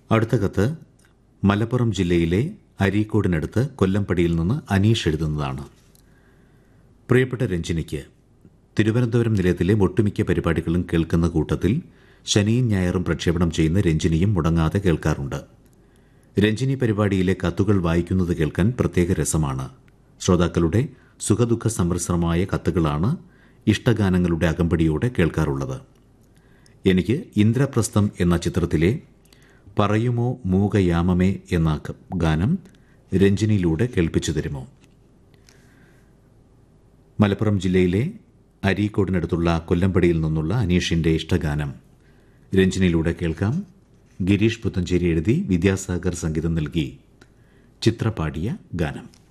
അടുത്ത കത്ത് മലപ്പുറം ജില്ലയിലെ അരീക്കോടിനടുത്ത് കൊല്ലംപടിയിൽ നിന്ന് അനീഷ് എഴുതുന്നതാണ് പ്രിയപ്പെട്ട രഞ്ജിനിക്ക് തിരുവനന്തപുരം നിലയത്തിലെ ഒട്ടുമിക്ക പരിപാടികളും കേൾക്കുന്ന കൂട്ടത്തിൽ ശനിയും ഞായറും പ്രക്ഷേപണം ചെയ്യുന്ന രഞ്ജിനിയും മുടങ്ങാതെ കേൾക്കാറുണ്ട് രഞ്ജിനി പരിപാടിയിലെ കത്തുകൾ വായിക്കുന്നത് കേൾക്കാൻ പ്രത്യേക രസമാണ് ശ്രോതാക്കളുടെ സുഖദുഃഖ സമ്മിശ്രമായ കത്തുകളാണ് ഇഷ്ടഗാനങ്ങളുടെ അകമ്പടിയോടെ കേൾക്കാറുള്ളത് എനിക്ക് ഇന്ദ്രപ്രസ്ഥം എന്ന ചിത്രത്തിലെ പറയുമോ മൂകയാമമേ എന്ന ക- ഗാനം രഞ്ജിനിയിലൂടെ കേൾപ്പിച്ചു തരുമോ മലപ്പുറം ജില്ലയിലെ അരീക്കോടിനടുത്തുള്ള കൊല്ലമ്പടിയിൽ നിന്നുള്ള അനീഷിന്റെ ഇഷ്ടഗാനം രഞ്ജിനിയിലൂടെ കേൾക്കാം ഗിരീഷ് പുത്തഞ്ചേരി എഴുതി വിദ്യാസാഗർ സംഗീതം നൽകി ചിത്ര പാടിയ ഗാനം